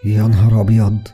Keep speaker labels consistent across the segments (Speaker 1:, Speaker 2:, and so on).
Speaker 1: يا نهار أبيض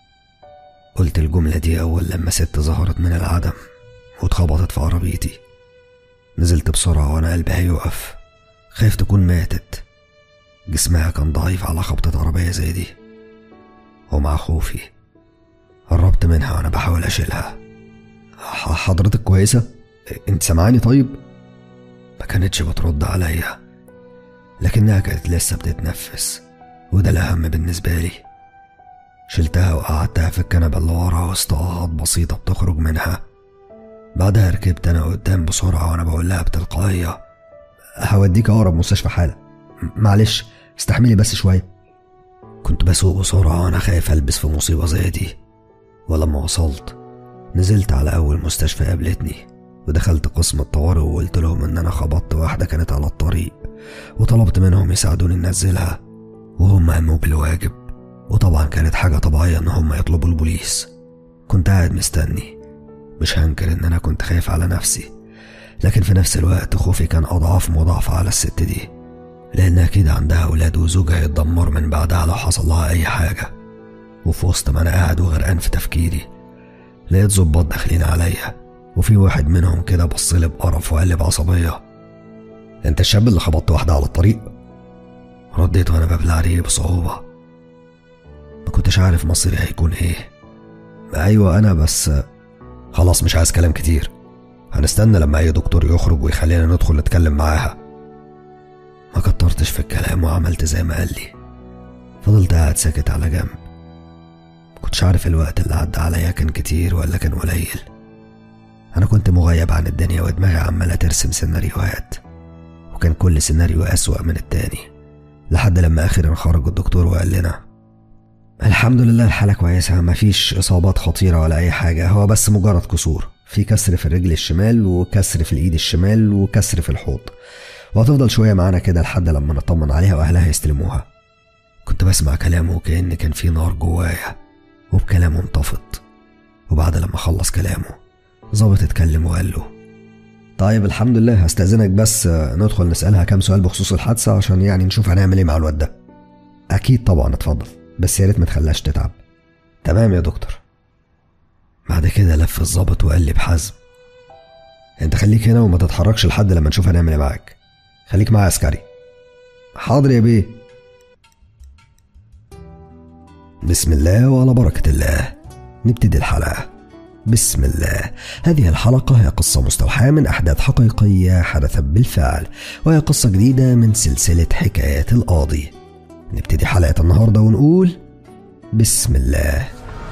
Speaker 1: قلت الجملة دي أول لما ست ظهرت من العدم واتخبطت في عربيتي نزلت بسرعة وأنا قلبي هيقف خايف تكون ماتت جسمها كان ضعيف على خبطة عربية زي دي ومع خوفي قربت منها وأنا بحاول أشيلها ح- حضرتك كويسة؟ انت سامعاني طيب؟ ما كانتش بترد عليا لكنها كانت لسه بتتنفس وده الأهم بالنسبة لي شلتها وقعدتها في الكنبة اللي ورا وسط آهات بسيطة بتخرج منها بعدها ركبت أنا قدام بسرعة وأنا بقول لها بتلقائية هوديك أقرب مستشفى حالا م- معلش استحملي بس شوية كنت بسوق بسرعة وأنا خايف ألبس في مصيبة زي دي ولما وصلت نزلت على أول مستشفى قابلتني ودخلت قسم الطوارئ وقلت لهم إن أنا خبطت واحدة كانت على الطريق وطلبت منهم يساعدوني ننزلها وهم قاموا بالواجب وطبعا كانت حاجة طبيعية إن هم يطلبوا البوليس كنت قاعد مستني مش هنكر إن أنا كنت خايف على نفسي لكن في نفس الوقت خوفي كان أضعاف مضاعفة على الست دي لأن أكيد عندها أولاد وزوجها يتدمر من بعدها لو حصل لها أي حاجة وفي وسط ما أنا قاعد وغرقان في تفكيري لقيت ظباط داخلين عليا وفي واحد منهم كده بصلي بقرف وقال لي بعصبية انت الشاب اللي خبطت واحدة على الطريق رديت وانا ببلع عليه بصعوبة ما كنتش عارف مصيري هيكون ايه ايوه انا بس خلاص مش عايز كلام كتير هنستنى لما اي دكتور يخرج ويخلينا ندخل نتكلم معاها ما كترتش في الكلام وعملت زي ما قال لي فضلت قاعد ساكت على جنب كنتش عارف الوقت اللي عدى عليا كان كتير ولا كان قليل أنا كنت مغيب عن الدنيا ودماغي عمالة ترسم سيناريوهات وكان كل سيناريو أسوأ من التاني لحد لما أخيرا خرج الدكتور وقال لنا الحمد لله الحالة كويسة مفيش إصابات خطيرة ولا أي حاجة هو بس مجرد كسور في كسر في الرجل الشمال وكسر في الإيد الشمال وكسر في الحوض وهتفضل شوية معانا كده لحد لما نطمن عليها وأهلها يستلموها كنت بسمع كلامه وكأن كان في نار جوايا وبكلامه انطفت وبعد لما خلص كلامه ظابط اتكلم وقال له طيب الحمد لله هستأذنك بس ندخل نسألها كام سؤال بخصوص الحادثة عشان يعني نشوف هنعمل ايه مع الواد ده أكيد طبعا اتفضل بس يا ريت ما تخليهاش تتعب تمام يا دكتور بعد كده لف الظابط وقال لي بحزم انت خليك هنا وما تتحركش لحد لما نشوف هنعمل ايه معاك خليك معايا عسكري حاضر يا بيه بسم الله وعلى بركة الله نبتدي الحلقة بسم الله هذه الحلقة هي قصة مستوحاة من أحداث حقيقية حدثت بالفعل وهي قصة جديدة من سلسلة حكايات القاضي نبتدي حلقة النهاردة ونقول بسم الله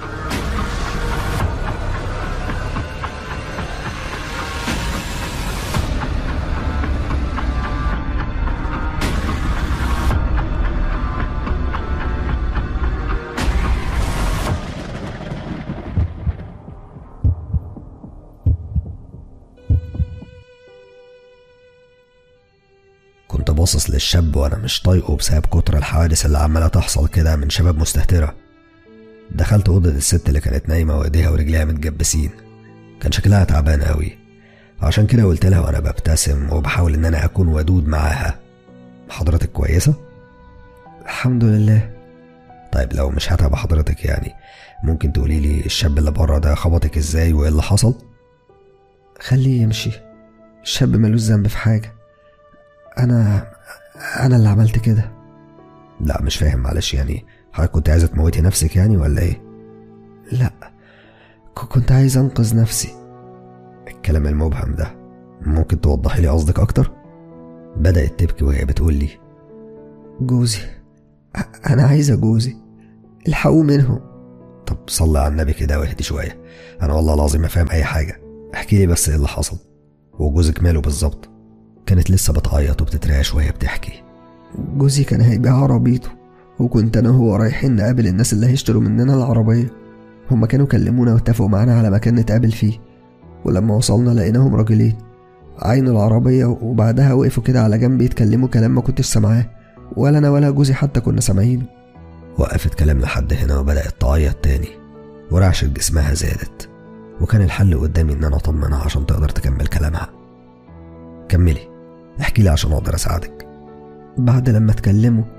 Speaker 1: كنت باصص للشاب وانا مش طايقه بسبب كتر الحوادث اللي عماله تحصل كده من شباب مستهتره دخلت اوضه الست اللي كانت نايمه وايديها ورجليها متجبسين كان شكلها تعبان قوي عشان كده قلت لها وانا ببتسم وبحاول ان انا اكون ودود معاها حضرتك كويسه الحمد لله طيب لو مش هتعب حضرتك يعني ممكن تقولي لي الشاب اللي بره ده خبطك ازاي وايه اللي حصل خليه يمشي الشاب ملوش ذنب في حاجه انا انا اللي عملت كده لا مش فاهم معلش يعني حضرتك كنت عايزه تموتي نفسك يعني ولا ايه لا ك- كنت عايز انقذ نفسي الكلام المبهم ده ممكن توضحي لي قصدك اكتر بدات تبكي وهي بتقول لي جوزي أ- انا عايزه جوزي الحقوه منهم طب صلي على النبي كده واهدي شويه انا والله العظيم ما فاهم اي حاجه احكي لي بس ايه اللي حصل وجوزك ماله بالظبط كانت لسه بتعيط وبتترعش شوية بتحكي جوزي كان هيبيع عربيته وكنت أنا وهو رايحين نقابل الناس اللي هيشتروا مننا العربية هما كانوا كلمونا واتفقوا معانا على مكان نتقابل فيه ولما وصلنا لقيناهم راجلين عينوا العربية وبعدها وقفوا كده على جنب يتكلموا كلام ما كنتش سامعاه ولا أنا ولا جوزي حتى كنا سامعينه وقفت كلام لحد هنا وبدأت تعيط تاني ورعشة جسمها زادت وكان الحل قدامي إن أنا أطمنها عشان تقدر تكمل كلامها كملي احكي لي عشان اقدر اساعدك بعد لما اتكلموا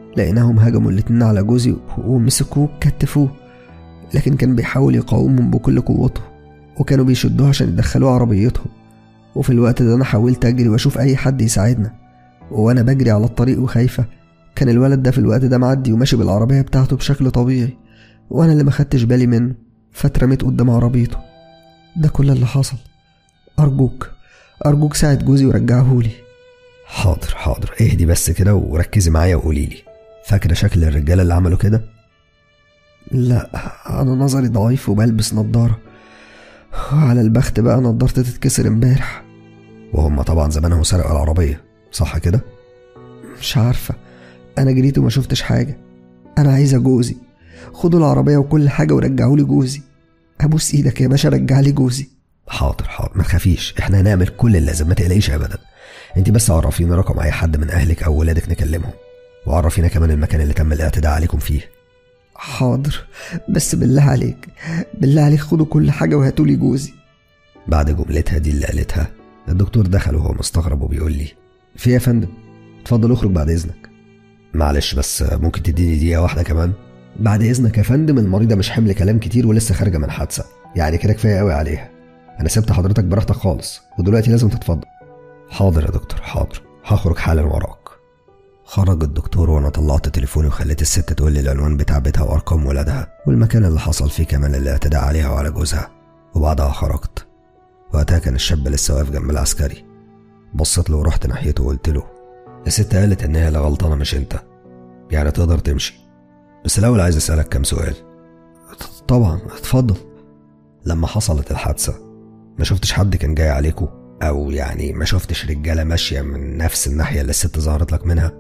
Speaker 1: لقيناهم هجموا الاتنين على جوزي ومسكوه كتفوه لكن كان بيحاول يقاومهم بكل قوته وكانوا بيشدوه عشان يدخلوه عربيتهم وفي الوقت ده أنا حاولت أجري وأشوف أي حد يساعدنا وأنا بجري على الطريق وخايفة كان الولد ده في الوقت ده معدي وماشي بالعربية بتاعته بشكل طبيعي وأنا اللي ما خدتش بالي منه فاترميت قدام عربيته ده كل اللي حصل أرجوك أرجوك ساعد جوزي ورجعهولي
Speaker 2: حاضر حاضر اهدي بس كده وركزي معايا وقولي لي فاكرة شكل الرجالة اللي عملوا كده؟
Speaker 1: لا أنا نظري ضعيف وبلبس نضارة وعلى البخت بقى نضارتي تتكسر امبارح
Speaker 2: وهم طبعا زمانهم سرقوا العربية صح كده؟
Speaker 1: مش عارفة أنا جريت وما شفتش حاجة أنا عايزة جوزي خدوا العربية وكل حاجة ورجعولي جوزي أبوس إيدك يا باشا رجعلي جوزي
Speaker 2: حاضر حاضر ما تخافيش احنا هنعمل كل اللازم ما تقلقيش ابدا انت بس عرفينا رقم اي حد من اهلك او ولادك نكلمهم وعرفينا كمان المكان اللي تم الاعتداء عليكم فيه
Speaker 1: حاضر بس بالله عليك بالله عليك خدوا كل حاجة وهاتولي جوزي
Speaker 2: بعد جملتها دي اللي قالتها الدكتور دخل وهو مستغرب وبيقول لي
Speaker 1: في يا فندم اتفضل اخرج بعد إذنك
Speaker 2: معلش بس ممكن تديني دقيقة واحدة كمان
Speaker 1: بعد إذنك يا فندم المريضة مش حمل كلام كتير ولسه خارجة من حادثة يعني كده كفاية قوي عليها أنا سبت حضرتك براحتك خالص ودلوقتي لازم تتفضل
Speaker 2: حاضر يا دكتور حاضر هخرج حالا وراك خرج الدكتور وانا طلعت تليفوني وخليت الست تقول لي العنوان بتاع بيتها وارقام ولادها والمكان اللي حصل فيه كمان الاعتداء عليها وعلى جوزها وبعدها خرجت وقتها كان الشاب لسه واقف جنب العسكري بصيت له ورحت ناحيته وقلت له الست قالت ان هي اللي غلطانه مش انت يعني تقدر تمشي بس الاول عايز اسالك كام سؤال
Speaker 1: طبعا اتفضل
Speaker 2: لما حصلت الحادثه ما شفتش حد كان جاي عليكم او يعني ما شفتش رجاله ماشيه من نفس الناحيه اللي الست ظهرت لك منها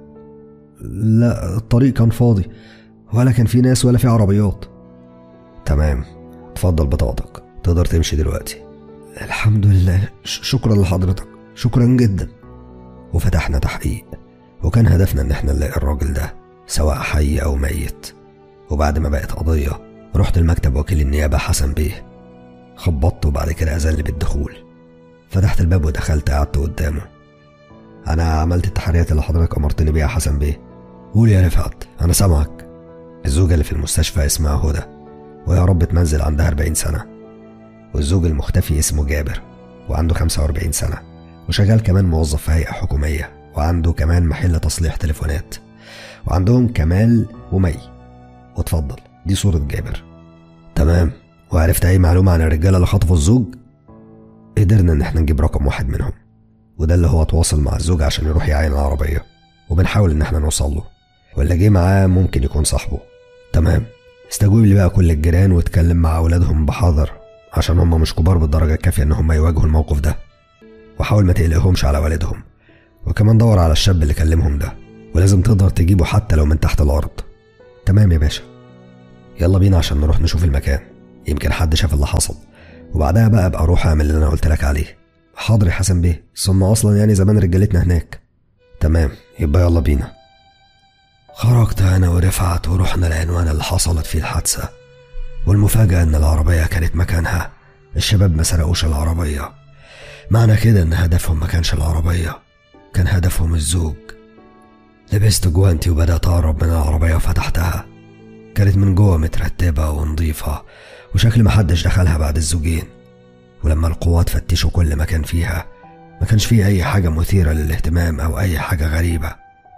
Speaker 1: لا الطريق كان فاضي ولا كان في ناس ولا في عربيات
Speaker 2: تمام اتفضل بطاقتك تقدر تمشي دلوقتي
Speaker 1: الحمد لله شكرا لحضرتك شكرا جدا
Speaker 2: وفتحنا تحقيق وكان هدفنا ان احنا نلاقي الراجل ده سواء حي او ميت وبعد ما بقت قضية رحت المكتب وكيل النيابة حسن بيه خبطت وبعد كده أذن لي بالدخول فتحت الباب ودخلت قعدت قدامه أنا عملت التحريات اللي حضرتك أمرتني بيها حسن بيه قول يا رفعت أنا سامعك الزوجة اللي في المستشفى اسمها هدى ويا رب تنزل عندها 40 سنة والزوج المختفي اسمه جابر وعنده 45 سنة وشغال كمان موظف في هيئة حكومية وعنده كمان محل تصليح تليفونات وعندهم كمال ومي واتفضل دي صورة جابر تمام وعرفت أي معلومة عن الرجالة اللي خطفوا الزوج قدرنا إن احنا نجيب رقم واحد منهم وده اللي هو تواصل مع الزوج عشان يروح يعاين العربية وبنحاول إن احنا نوصل له واللي جه معاه ممكن يكون صاحبه تمام استجوب لي بقى كل الجيران واتكلم مع أولادهم بحذر عشان هم مش كبار بالدرجة الكافية إن هم يواجهوا الموقف ده وحاول ما تقلقهمش على والدهم وكمان دور على الشاب اللي كلمهم ده ولازم تقدر تجيبه حتى لو من تحت الأرض تمام يا باشا يلا بينا عشان نروح نشوف المكان يمكن حد شاف اللي حصل وبعدها بقى ابقى اروح اعمل اللي انا قلت لك عليه حاضر يا حسن بيه ثم اصلا يعني زمان رجالتنا هناك تمام يبقى يلا بينا خرجت انا ورفعت ورحنا العنوان اللي حصلت فيه الحادثه والمفاجاه ان العربيه كانت مكانها الشباب ما سرقوش العربيه معنى كده ان هدفهم ما كانش العربيه كان هدفهم الزوج لبست جوانتي وبدأت أقرب من العربية وفتحتها كانت من جوه مترتبة ونظيفة وشكل محدش دخلها بعد الزوجين ولما القوات فتشوا كل مكان فيها ما كانش فيه أي حاجة مثيرة للاهتمام أو أي حاجة غريبة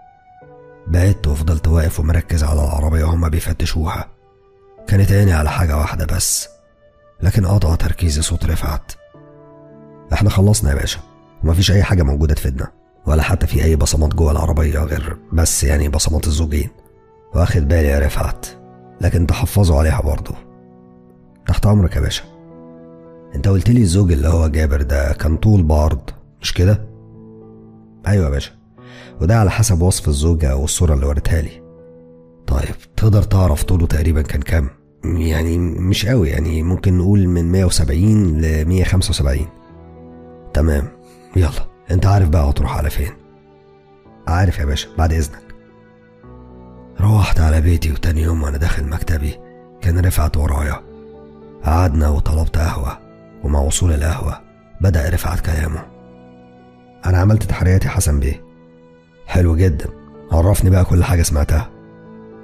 Speaker 2: بعدت وفضلت واقف ومركز على العربية وهما بيفتشوها كانت عيني على حاجة واحدة بس لكن قطع تركيزي صوت رفعت احنا خلصنا يا باشا ومفيش أي حاجة موجودة تفيدنا ولا حتى في أي بصمات جوه العربية غير بس يعني بصمات الزوجين واخد بالي يا رفعت لكن تحفظوا عليها برضه تحت أمرك يا باشا انت قلت لي الزوج اللي هو جابر ده كان طول بعرض مش كده؟ أيوة يا باشا وده على حسب وصف الزوجة والصورة اللي وريتها لي طيب تقدر تعرف طوله تقريبا كان كام؟ يعني مش قوي يعني ممكن نقول من 170 ل 175 تمام يلا انت عارف بقى هتروح على فين عارف يا باشا بعد اذنك روحت على بيتي وتاني يوم وانا داخل مكتبي كان رفعت ورايا قعدنا وطلبت قهوة ومع وصول القهوة بدأ رفعت كلامه أنا عملت تحرياتي حسن بيه حلو جدا عرفني بقى كل حاجة سمعتها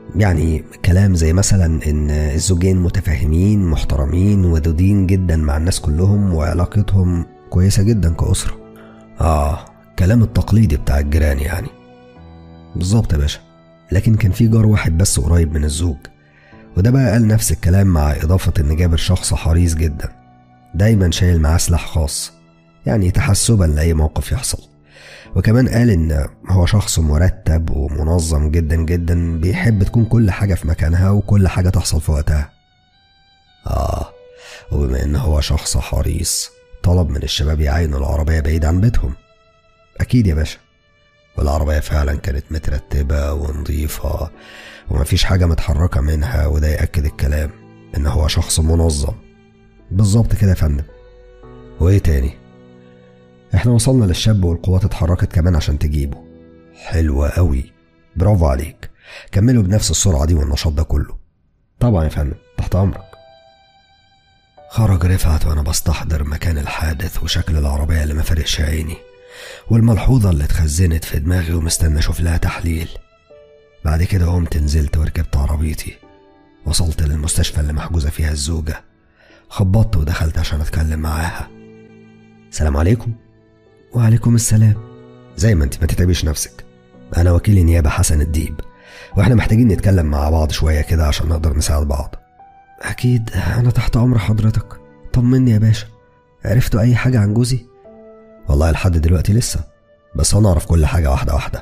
Speaker 2: يعني كلام زي مثلا ان الزوجين متفاهمين محترمين ودودين جدا مع الناس كلهم وعلاقتهم كويسة جدا كأسرة اه كلام التقليدي بتاع الجيران يعني بالظبط يا باشا لكن كان في جار واحد بس قريب من الزوج وده بقى قال نفس الكلام مع إضافة إن جابر شخص حريص جدا دايما شايل معاه سلاح خاص يعني تحسبا لأي موقف يحصل وكمان قال إن هو شخص مرتب ومنظم جدا جدا بيحب تكون كل حاجة في مكانها وكل حاجة تحصل في وقتها آه وبما إن هو شخص حريص طلب من الشباب يعينوا العربية بعيد عن بيتهم أكيد يا باشا والعربية فعلا كانت مترتبة ونظيفة ومفيش حاجة متحركة منها وده يأكد الكلام إن هو شخص منظم بالظبط كده يا فندم وإيه تاني؟ إحنا وصلنا للشاب والقوات اتحركت كمان عشان تجيبه حلوة قوي برافو عليك كملوا بنفس السرعة دي والنشاط ده كله طبعا يا فندم تحت أمرك خرج رفعت وأنا بستحضر مكان الحادث وشكل العربية اللي ما فرقش عيني والملحوظة اللي اتخزنت في دماغي ومستنى أشوف لها تحليل بعد كده قمت نزلت وركبت عربيتي وصلت للمستشفى اللي محجوزة فيها الزوجة خبطت ودخلت عشان أتكلم معاها السلام عليكم وعليكم السلام زي ما انت ما تتعبيش نفسك أنا وكيل النيابة حسن الديب وإحنا محتاجين نتكلم مع بعض شوية كده عشان نقدر نساعد بعض أكيد أنا تحت أمر حضرتك طمني يا باشا عرفتوا أي حاجة عن جوزي؟ والله لحد دلوقتي لسه بس أنا أعرف كل حاجة واحدة واحدة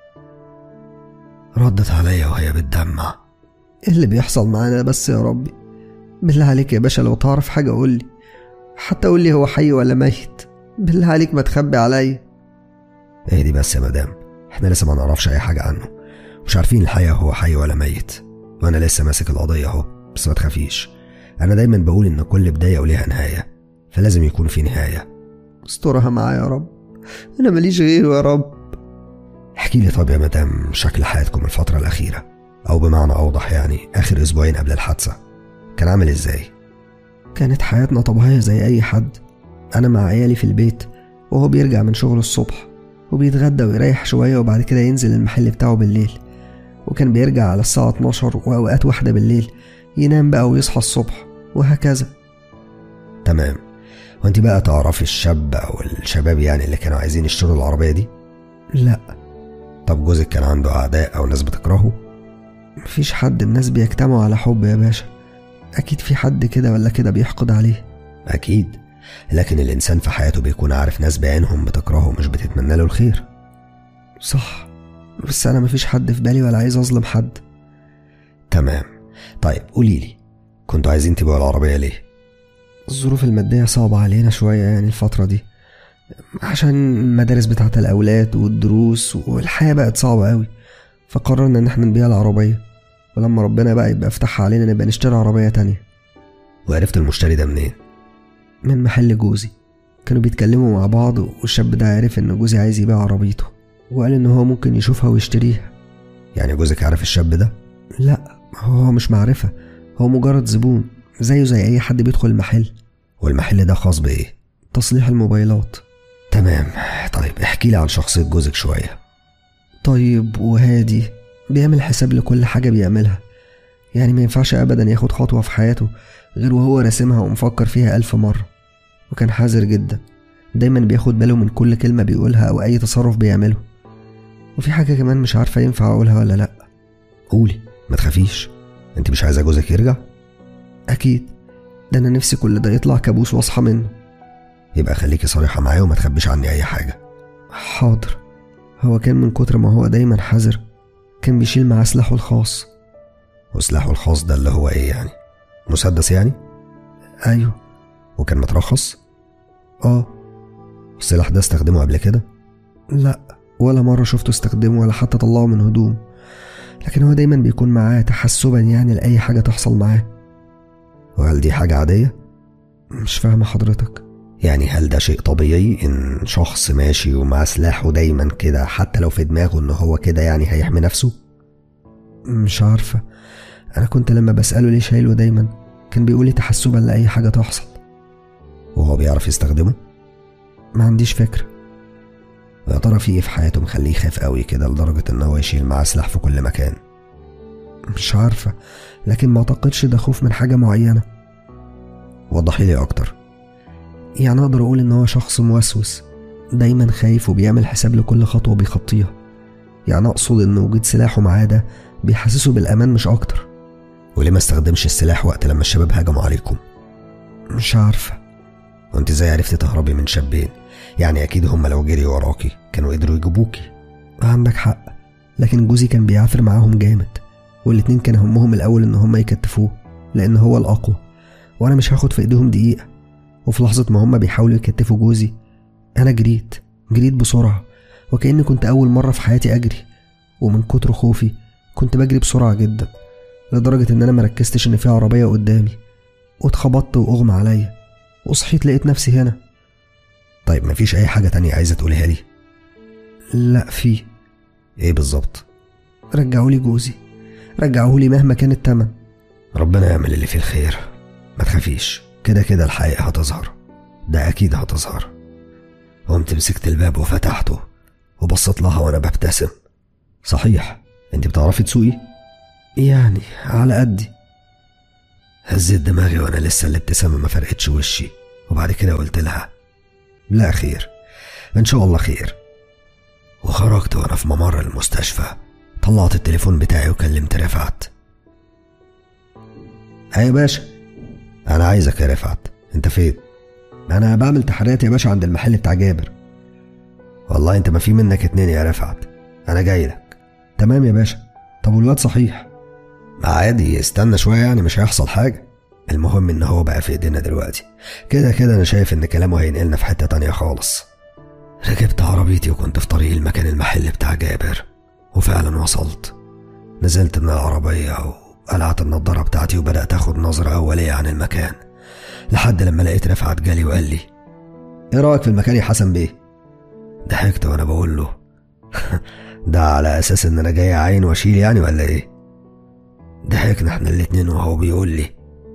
Speaker 2: ردت عليا وهي بتدمع
Speaker 3: ايه اللي بيحصل معانا بس يا ربي بالله عليك يا باشا لو تعرف حاجة قولي حتى قولي هو حي ولا ميت بالله عليك ما تخبي عليا
Speaker 2: اهدي بس يا مدام احنا لسه ما نعرفش اي حاجة عنه مش عارفين الحقيقة هو حي ولا ميت وانا لسه ماسك القضية اهو بس ما تخافيش انا دايما بقول ان كل بداية وليها نهاية فلازم يكون في نهاية
Speaker 3: استرها معايا يا رب انا ماليش غيره يا رب
Speaker 2: احكي لي طب يا مدام شكل حياتكم الفترة الأخيرة أو بمعنى أوضح يعني آخر أسبوعين قبل الحادثة كان عامل إزاي؟
Speaker 3: كانت حياتنا طبيعية زي أي حد أنا مع عيالي في البيت وهو بيرجع من شغله الصبح وبيتغدى ويريح شوية وبعد كده ينزل المحل بتاعه بالليل وكان بيرجع على الساعة 12 وأوقات واحدة بالليل ينام بقى ويصحى الصبح وهكذا
Speaker 2: تمام وانت بقى تعرفي الشاب أو الشباب يعني اللي كانوا عايزين يشتروا العربية دي؟
Speaker 3: لا
Speaker 2: طب جوزك كان عنده أعداء أو ناس بتكرهه؟
Speaker 3: مفيش حد الناس بيجتمعوا على حب يا باشا أكيد في حد كده ولا كده بيحقد عليه
Speaker 2: أكيد لكن الإنسان في حياته بيكون عارف ناس بعينهم بتكرهه مش بتتمنى له الخير
Speaker 3: صح بس أنا مفيش حد في بالي ولا عايز أظلم حد
Speaker 2: تمام طيب قوليلي كنتوا عايزين تبيعوا العربية ليه؟
Speaker 3: الظروف المادية صعبة علينا شوية يعني الفترة دي عشان المدارس بتاعة الأولاد والدروس والحياة بقت صعبة قوي فقررنا إن احنا نبيع العربية ولما ربنا بقى يبقى يفتحها علينا نبقى نشتري عربية تانية
Speaker 2: وعرفت المشتري ده منين؟
Speaker 3: من محل جوزي كانوا بيتكلموا مع بعض والشاب ده عرف إن جوزي عايز يبيع عربيته وقال إن هو ممكن يشوفها ويشتريها
Speaker 2: يعني جوزك عارف الشاب ده؟
Speaker 3: لا هو مش معرفة هو مجرد زبون زيه زي أي حد بيدخل المحل
Speaker 2: والمحل ده خاص بإيه؟
Speaker 3: تصليح الموبايلات
Speaker 2: تمام طيب احكي لي عن شخصية جوزك شوية
Speaker 3: طيب وهادي بيعمل حساب لكل حاجة بيعملها يعني ما ينفعش أبدا ياخد خطوة في حياته غير وهو راسمها ومفكر فيها ألف مرة وكان حذر جدا دايما بياخد باله من كل كلمة بيقولها أو أي تصرف بيعمله وفي حاجة كمان مش عارفة ينفع أقولها ولا لأ
Speaker 2: قولي ما تخافيش انت مش عايزة جوزك يرجع؟
Speaker 3: أكيد ده أنا نفسي كل ده يطلع كابوس وأصحى منه
Speaker 2: يبقى خليكي صريحة معايا وما تخبيش عني أي حاجة
Speaker 3: حاضر هو كان من كتر ما هو دايما حذر كان بيشيل معاه سلاحه الخاص
Speaker 2: وسلاحه الخاص ده اللي هو ايه يعني؟ مسدس يعني؟
Speaker 3: أيوه
Speaker 2: وكان مترخص؟
Speaker 3: آه
Speaker 2: السلاح ده استخدمه قبل كده؟
Speaker 3: لا ولا مرة شفته استخدمه ولا حتى طلعه من هدوم لكن هو دايما بيكون معاه تحسبا يعني لأي حاجة تحصل معاه
Speaker 2: وهل دي حاجة عادية؟
Speaker 3: مش فاهمة حضرتك
Speaker 2: يعني هل ده شيء طبيعي ان شخص ماشي ومعاه سلاحه دايما كده حتى لو في دماغه ان هو كده يعني هيحمي نفسه؟
Speaker 3: مش عارفة أنا كنت لما بسأله ليه شايله دايما كان بيقولي تحسبا لأي حاجة تحصل
Speaker 2: وهو بيعرف يستخدمه؟
Speaker 3: ما عنديش فكرة
Speaker 2: ويا ترى في ايه في حياته مخليه يخاف قوي كده لدرجة ان هو يشيل معاه سلاح في كل مكان؟
Speaker 3: مش عارفة لكن ما اعتقدش ده خوف من حاجة معينة
Speaker 2: وضحي لي اكتر
Speaker 3: يعني اقدر اقول ان هو شخص موسوس دايما خايف وبيعمل حساب لكل خطوة بيخطيها يعني اقصد ان وجود سلاحه معاه ده بيحسسه بالامان مش اكتر
Speaker 2: وليه ما استخدمش السلاح وقت لما الشباب هجموا عليكم
Speaker 3: مش عارفة
Speaker 2: وانت ازاي عرفتي تهربي من شابين يعني اكيد هم لو جري وراكي كانوا قدروا يجيبوكي
Speaker 3: عندك حق لكن جوزي كان بيعافر معاهم جامد والاتنين كان همهم الأول إن هما يكتفوه لأن هو الأقوى وأنا مش هاخد في إيديهم دقيقة وفي لحظة ما هما بيحاولوا يكتفوا جوزي أنا جريت جريت بسرعة وكأني كنت أول مرة في حياتي أجري ومن كتر خوفي كنت بجري بسرعة جدا لدرجة إن أنا مركزتش إن في عربية قدامي واتخبطت وأغمى عليا وصحيت لقيت نفسي هنا
Speaker 2: طيب مفيش اي حاجه تانية عايزه تقوليها لي
Speaker 3: لا في
Speaker 2: ايه بالظبط
Speaker 3: رجعولي جوزي رجعوهولي مهما كان التمن
Speaker 2: ربنا يعمل اللي فيه الخير ما تخافيش كده كده الحقيقه هتظهر ده اكيد هتظهر قمت مسكت الباب وفتحته وبصيت لها وانا ببتسم صحيح انت بتعرفي تسوقي
Speaker 3: يعني على قدي
Speaker 2: هزيت دماغي وانا لسه الابتسامه ما فرقتش وشي وبعد كده قلت لها لا خير ان شاء الله خير وخرجت وانا في ممر المستشفى طلعت التليفون بتاعي وكلمت رفعت
Speaker 3: أيوة يا باشا
Speaker 2: انا عايزك يا رفعت انت فين
Speaker 3: أنا بعمل تحريات يا باشا عند المحل بتاع جابر
Speaker 2: والله انت ما في منك اتنين يا رفعت انا جاي لك
Speaker 3: تمام يا باشا طب والواد صحيح
Speaker 2: عادي استنى شويه يعني مش هيحصل حاجه المهم ان هو بقى في ايدينا دلوقتي كده كده انا شايف ان كلامه هينقلنا في حته تانية خالص ركبت عربيتي وكنت في طريق المكان المحل بتاع جابر وفعلا وصلت نزلت من العربية وقلعت النضارة بتاعتي وبدأت أخد نظرة أولية عن المكان لحد لما لقيت رفعت جالي وقال لي
Speaker 3: إيه رأيك في المكان يا حسن بيه؟
Speaker 2: ضحكت وأنا بقول له ده على أساس إن أنا جاي أعين وأشيل يعني ولا إيه؟ ضحكنا إحنا الاتنين وهو بيقول لي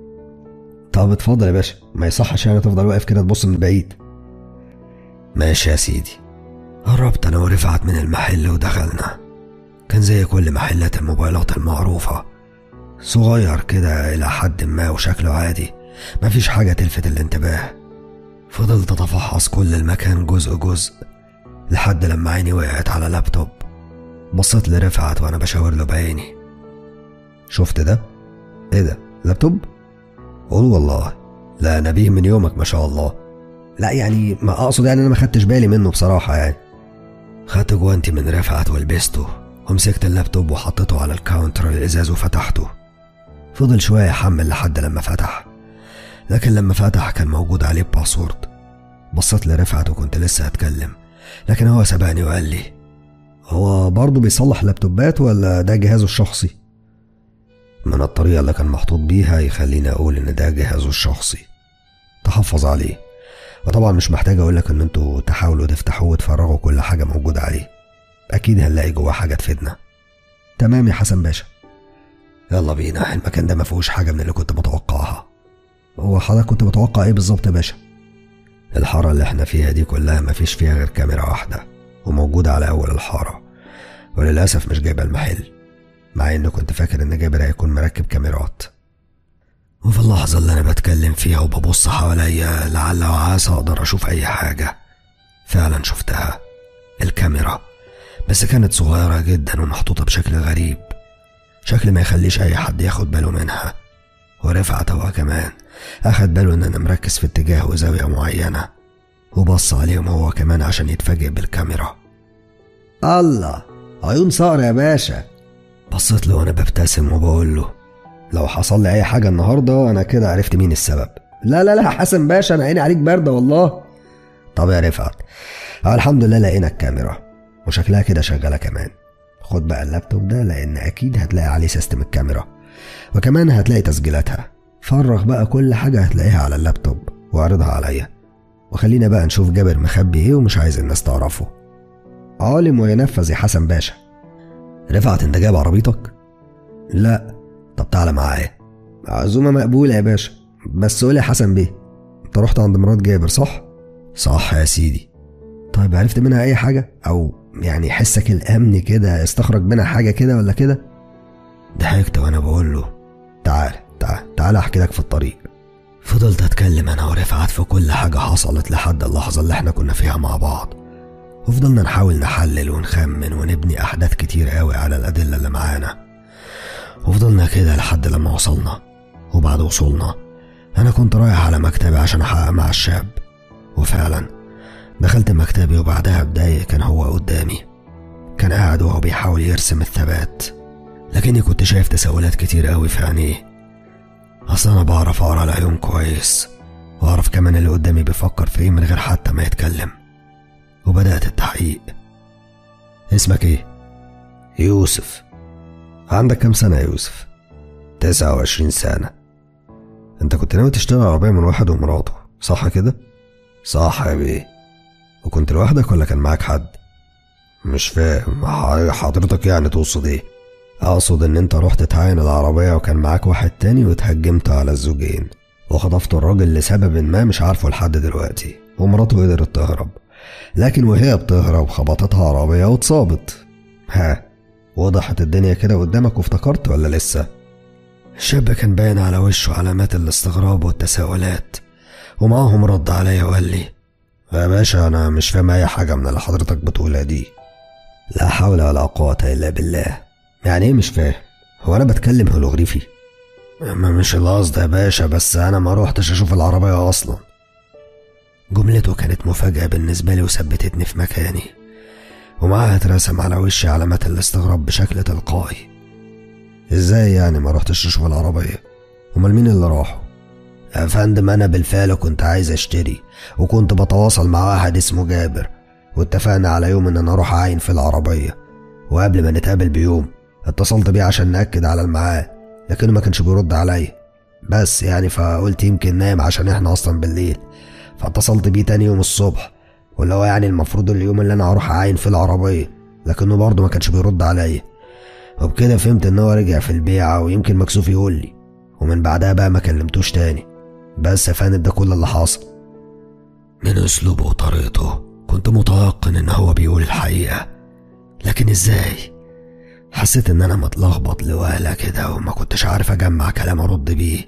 Speaker 3: طب اتفضل يا باشا ما يصحش يعني تفضل واقف كده تبص من بعيد
Speaker 2: ماشي يا سيدي قربت أنا ورفعت من المحل ودخلنا كان زي كل محلات الموبايلات المعروفة صغير كده إلى حد ما وشكله عادي مفيش حاجة تلفت الانتباه فضلت أتفحص كل المكان جزء جزء لحد لما عيني وقعت على لابتوب بصيت لرفعت وأنا بشاور له بعيني شفت ده؟ إيه ده؟ لابتوب؟ قول والله لا نبيه من يومك ما شاء الله
Speaker 3: لا يعني ما أقصد يعني أنا ما خدتش بالي منه بصراحة يعني
Speaker 2: خدت جوانتي من رفعت ولبسته ومسكت اللابتوب وحطيته على الكاونتر الإزاز وفتحته فضل شوية يحمل لحد لما فتح لكن لما فتح كان موجود عليه باسورد بصيت لرفعت وكنت لسه هتكلم لكن هو سبقني وقال لي
Speaker 3: هو برضه بيصلح لابتوبات ولا ده جهازه الشخصي؟
Speaker 2: من الطريقة اللي كان محطوط بيها يخليني أقول إن ده جهازه الشخصي تحفظ عليه وطبعا مش محتاج أقولك إن انتوا تحاولوا تفتحوه وتفرغوا كل حاجة موجودة عليه أكيد هنلاقي جواه حاجة تفيدنا
Speaker 3: تمام يا حسن باشا
Speaker 2: يلا بينا المكان ده ما فيهوش حاجة من اللي كنت متوقعها
Speaker 3: هو حضرتك كنت متوقع ايه بالظبط يا باشا؟
Speaker 2: الحارة اللي احنا فيها دي كلها ما فيش فيها غير كاميرا واحدة وموجودة على أول الحارة وللأسف مش جايبة المحل مع إنه كنت فاكر إن جابر هيكون مركب كاميرات وفي اللحظة اللي أنا بتكلم فيها وببص حواليا لعل وعسى أقدر أشوف أي حاجة فعلا شفتها الكاميرا بس كانت صغيرة جدا ومحطوطة بشكل غريب شكل ما يخليش أي حد ياخد باله منها ورفعت هو كمان أخد باله إن أنا مركز في اتجاه وزاوية معينة وبص عليهم هو كمان عشان يتفاجئ بالكاميرا
Speaker 3: الله عيون صقر يا باشا
Speaker 2: بصيت له وأنا ببتسم وبقول له لو حصل لي أي حاجة النهاردة أنا كده عرفت مين السبب
Speaker 3: لا لا لا حسن باشا أنا عيني عليك باردة والله
Speaker 2: طب يا رفعت الحمد لله لقينا الكاميرا وشكلها كده شغالة كمان خد بقى اللابتوب ده لأن أكيد هتلاقي عليه سيستم الكاميرا وكمان هتلاقي تسجيلاتها فرغ بقى كل حاجة هتلاقيها على اللابتوب واعرضها عليا وخلينا بقى نشوف جابر مخبي ايه ومش عايز الناس تعرفه
Speaker 3: عالم وينفذ يا حسن باشا
Speaker 2: رفعت انت جايب عربيتك؟
Speaker 3: لا
Speaker 2: طب تعالى معايا
Speaker 3: عزومة مقبولة يا باشا بس قول يا حسن بيه انت رحت عند مرات جابر صح؟
Speaker 2: صح يا سيدي
Speaker 3: طيب عرفت منها أي حاجة؟ أو يعني حسك الأمن كده استخرج منها حاجة كده ولا كده؟
Speaker 1: ضحكت وانا بقول له تعال تعال تعال احكي لك في الطريق فضلت اتكلم انا ورفعت في كل حاجة حصلت لحد اللحظة اللي احنا كنا فيها مع بعض وفضلنا نحاول نحلل ونخمن ونبني احداث كتير قوي على الادلة اللي معانا وفضلنا كده لحد لما وصلنا وبعد وصولنا انا كنت رايح على مكتبي عشان احقق مع الشاب وفعلا دخلت مكتبي وبعدها بدقايق كان هو قدامي كان قاعد وهو بيحاول يرسم الثبات لكني كنت شايف تساؤلات كتير قوي في عينيه أصل أنا بعرف أقرأ العيون كويس وأعرف كمان اللي قدامي بيفكر في إيه من غير حتى ما يتكلم وبدأت التحقيق اسمك إيه؟ يوسف عندك كام سنة يا يوسف؟ تسعة وعشرين سنة أنت كنت ناوي تشتغل عربية من واحد ومراته صح كده؟ صح يا بيه وكنت لوحدك ولا كان معاك حد؟ مش فاهم حضرتك يعني تقصد ايه؟ اقصد ان انت رحت تعاين العربية وكان معاك واحد تاني واتهجمت على الزوجين وخطفت الراجل لسبب ما مش عارفه لحد دلوقتي ومراته قدرت تهرب لكن وهي بتهرب خبطتها عربية واتصابت ها وضحت الدنيا كده قدامك وافتكرت ولا لسه الشاب كان باين على وشه علامات الاستغراب والتساؤلات ومعاهم رد عليا وقال لي يا باشا انا مش فاهم اي حاجة من اللي حضرتك بتقولها دي لا حول ولا قوة الا بالله يعني ايه مش فاهم هو انا بتكلم هولوغريفي ما مش القصد يا باشا بس انا ما روحتش اشوف العربية اصلا جملته كانت مفاجأة بالنسبة لي وثبتتني في مكاني ومعاها اترسم على وشي علامات الاستغراب بشكل تلقائي ازاي يعني ما روحتش اشوف العربية امال مين اللي راحوا يا فندم انا بالفعل كنت عايز اشتري وكنت بتواصل مع واحد اسمه جابر واتفقنا على يوم ان انا اروح اعاين في العربية وقبل ما نتقابل بيوم اتصلت بيه عشان نأكد على الميعاد لكنه ما كانش بيرد عليا بس يعني فقلت يمكن نام عشان احنا اصلا بالليل فاتصلت بيه تاني يوم الصبح واللي هو يعني المفروض اليوم اللي انا هروح اعاين فيه العربية لكنه برضه ما كانش بيرد عليا وبكده فهمت ان هو رجع في البيعة ويمكن مكسوف يقول لي ومن بعدها بقى ما كلمتوش تاني بس يا فندم ده كل اللي حصل من اسلوبه وطريقته كنت متيقن ان هو بيقول الحقيقة لكن ازاي حسيت ان انا متلخبط لوهلة كده وما كنتش عارف اجمع كلام ارد بيه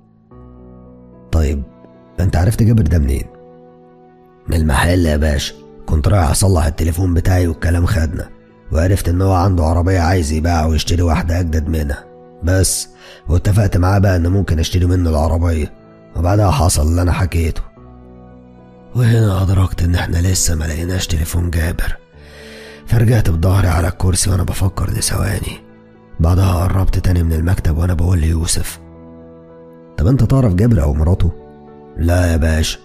Speaker 1: طيب انت عرفت جابر ده منين من المحل يا باشا كنت رايح اصلح التليفون بتاعي والكلام خدنا وعرفت ان هو عنده عربية عايز يبيعها ويشتري واحدة اجدد منها بس واتفقت معاه بقى ان ممكن اشتري منه العربية وبعدها حصل اللي انا حكيته وهنا ادركت ان احنا لسه ما لقيناش تليفون جابر فرجعت بظهري على الكرسي وانا بفكر لثواني بعدها قربت تاني من المكتب وانا بقول ليوسف طب انت تعرف جابر او مراته لا يا باشا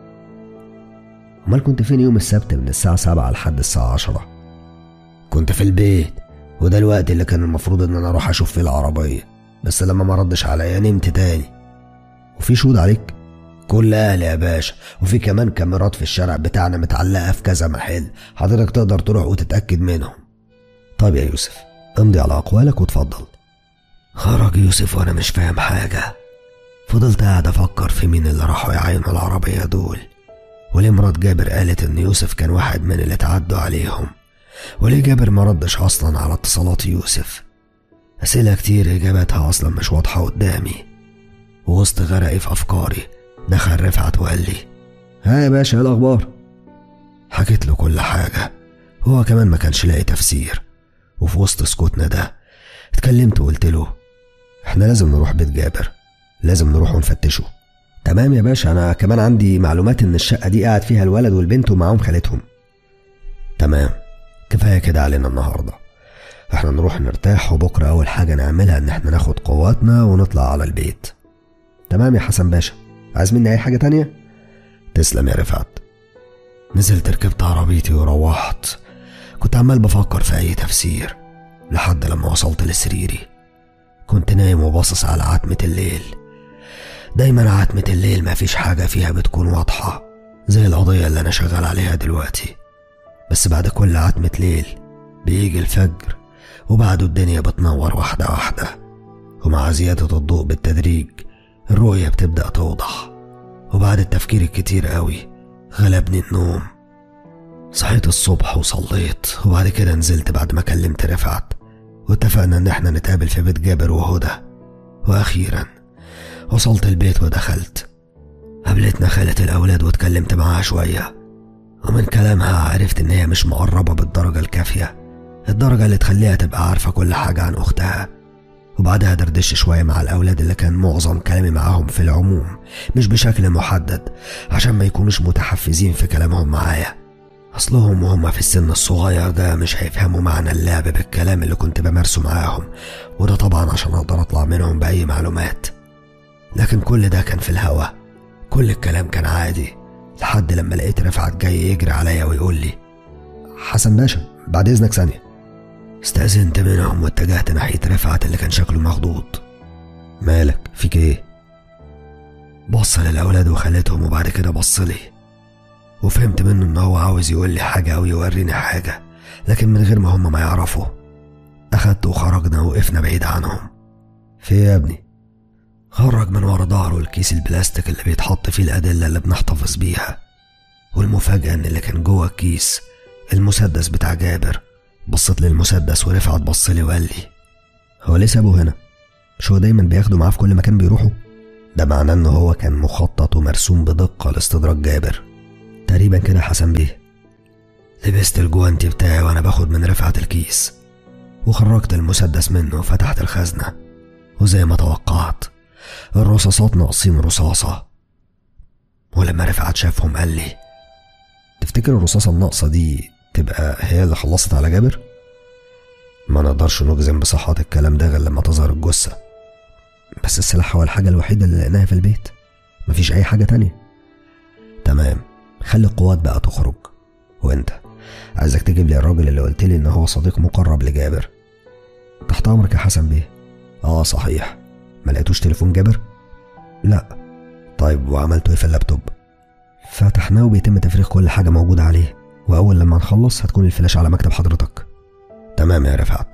Speaker 1: امال كنت فين يوم السبت من الساعة سبعة لحد الساعة عشرة كنت في البيت وده الوقت اللي كان المفروض ان انا اروح اشوف فيه العربية بس لما ما ردش عليا نمت تاني وفي شهود عليك كل اهلي يا باشا وفي كمان كاميرات في الشارع بتاعنا متعلقة في كذا محل حضرتك تقدر تروح وتتأكد منهم طيب يا يوسف امضي على أقوالك وتفضل خرج يوسف وأنا مش فاهم حاجة فضلت قاعد أفكر في مين اللي راحوا يعينوا العربية دول وليه مرات جابر قالت إن يوسف كان واحد من اللي اتعدوا عليهم وليه جابر ما ردش أصلا على اتصالات يوسف أسئلة كتير إجاباتها أصلا مش واضحة قدامي ووسط غرقي في أفكاري دخل رفعت وقال لي
Speaker 3: ها يا باشا ايه الاخبار
Speaker 1: حكيت له كل حاجة هو كمان ما كانش لاقي تفسير وفي وسط سكوتنا ده اتكلمت وقلت له احنا لازم نروح بيت جابر لازم نروح ونفتشه
Speaker 3: تمام يا باشا انا كمان عندي معلومات ان الشقة دي قاعد فيها الولد والبنت ومعاهم خالتهم
Speaker 1: تمام كفاية كده علينا النهاردة احنا نروح نرتاح وبكرة أول حاجة نعملها إن احنا ناخد قواتنا ونطلع على البيت
Speaker 3: تمام يا حسن باشا عايز مني اي حاجة تانية
Speaker 1: تسلم يا رفعت نزلت ركبت عربيتي وروحت كنت عمال بفكر في أي تفسير لحد لما وصلت لسريري كنت نايم وباصص على عتمة الليل دايما عتمة الليل مفيش حاجة فيها بتكون واضحة زي القضية اللي أنا شغال عليها دلوقتي بس بعد كل عتمة ليل بيجي الفجر وبعده الدنيا بتنور واحدة واحدة ومع زيادة الضوء بالتدريج الرؤية بتبدأ توضح وبعد التفكير الكتير قوي غلبني النوم صحيت الصبح وصليت وبعد كده نزلت بعد ما كلمت رفعت واتفقنا ان احنا نتقابل في بيت جابر وهدى واخيرا وصلت البيت ودخلت قابلتنا خالة الأولاد واتكلمت معاها شوية ومن كلامها عرفت إن هي مش مقربة بالدرجة الكافية الدرجة اللي تخليها تبقى عارفة كل حاجة عن أختها وبعدها دردشت شوية مع الأولاد اللي كان معظم كلامي معاهم في العموم مش بشكل محدد عشان ما يكونوش متحفزين في كلامهم معايا أصلهم وهم في السن الصغير ده مش هيفهموا معنى اللعب بالكلام اللي كنت بمارسه معاهم وده طبعا عشان أقدر أطلع منهم بأي معلومات لكن كل ده كان في الهوا كل الكلام كان عادي لحد لما لقيت رفعت جاي يجري عليا ويقول لي
Speaker 3: حسن باشا بعد إذنك ثانية
Speaker 1: استأذنت منهم واتجهت ناحية رفعت اللي كان شكله مخضوض
Speaker 3: مالك فيك إيه؟
Speaker 1: بص للأولاد وخالتهم وبعد كده بص لي وفهمت منه إن هو عاوز يقول لي حاجة أو يوريني حاجة لكن من غير ما هم ما يعرفوا أخدت وخرجنا وقفنا بعيد عنهم
Speaker 3: في إيه يا ابني؟
Speaker 1: خرج من ورا ظهره الكيس البلاستيك اللي بيتحط فيه الأدلة اللي بنحتفظ بيها والمفاجأة إن اللي كان جوه الكيس المسدس بتاع جابر بصيت للمسدس ورفعت بص لي وقال لي
Speaker 3: هو ليه سابه هنا؟ مش هو دايما بياخده معاه في كل مكان بيروحوا؟
Speaker 1: ده معناه إن هو كان مخطط ومرسوم بدقة لاستدراج جابر
Speaker 3: تقريبا كده حسن بيه
Speaker 1: لبست الجوانتي بتاعي وأنا باخد من رفعت الكيس وخرجت المسدس منه وفتحت الخزنة وزي ما توقعت الرصاصات ناقصين رصاصة ولما رفعت شافهم قال لي
Speaker 3: تفتكر الرصاصة الناقصة دي تبقى هي اللي خلصت على جابر؟
Speaker 1: ما نقدرش نجزم بصحة الكلام ده غير لما تظهر الجثة
Speaker 3: بس السلاح هو الحاجة الوحيدة اللي لقيناها في البيت مفيش أي حاجة تانية
Speaker 1: تمام خلي القوات بقى تخرج وانت عايزك تجيب لي الراجل اللي قلت لي ان هو صديق مقرب لجابر
Speaker 3: تحت امرك يا حسن بيه
Speaker 1: اه صحيح
Speaker 3: ما لقيتوش تليفون جابر
Speaker 1: لا طيب وعملتوا ايه في اللابتوب
Speaker 3: فتحناه وبيتم تفريغ كل حاجة موجودة عليه وأول لما نخلص هتكون الفلاش على مكتب حضرتك
Speaker 1: تمام يا رفعت